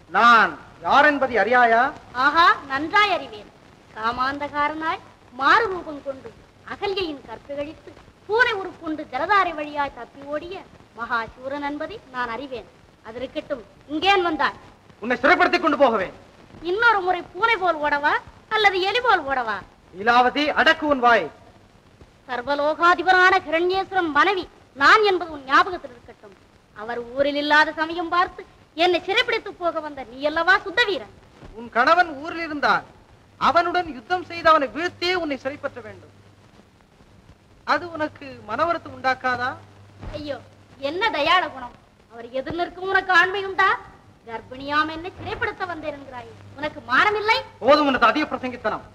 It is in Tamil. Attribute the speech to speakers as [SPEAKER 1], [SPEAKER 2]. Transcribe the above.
[SPEAKER 1] நான் யார் என்பதை அறியாயா
[SPEAKER 2] ஆஹா நன்றாய் அறிவேன் காமாந்தகாரனாய் மாறு ரூபம் கொண்டு அகல்யையின் கற்பிகழித்து பூனை உருப்புண்டு ஜலதாரை வழியாய் தப்பி ஓடிய மகாசூரன் என்பதை நான் அறிவேன் அது இருக்கட்டும் இங்கேன் வந்தாய்
[SPEAKER 1] உன்னை சிறைப்படுத்திக் கொண்டு போகவே
[SPEAKER 2] இன்னொரு முறை பூனை போல் ஓடவா அல்லது எலி போல் ஓடவா
[SPEAKER 1] லீலாவதி அடக்கு உன் வாய்
[SPEAKER 2] சர்வலோகாதிபரான கிரண்யேஸ்வரன் மனைவி நான் என்பது உன் ஞாபகத்தில் இருக்கட்டும் அவர் ஊரில் இல்லாத சமயம் பார்த்து என்னை சிறைப்பிடித்து போக வந்த நீ அல்லவா சுத்த வீரன்
[SPEAKER 1] உன் கணவன் ஊரில் இருந்தால் அவனுடன் யுத்தம் செய்து அவனை வீழ்த்தியே உன்னை சிறைப்பற்ற வேண்டும் அது உனக்கு மனவருத்தம் உண்டாக்காதா
[SPEAKER 2] ஐயோ என்ன தயாள குணம் அவர் எதிர் நிற்கும் உனக்கு ஆண்மை உண்டா கர்ப்பிணியாம் என்னை சிறைப்படுத்த வந்தேன் என்கிறாய் உனக்கு மானமில்லை
[SPEAKER 1] போதும் உனது அதிக பிரசங்கித்தனம்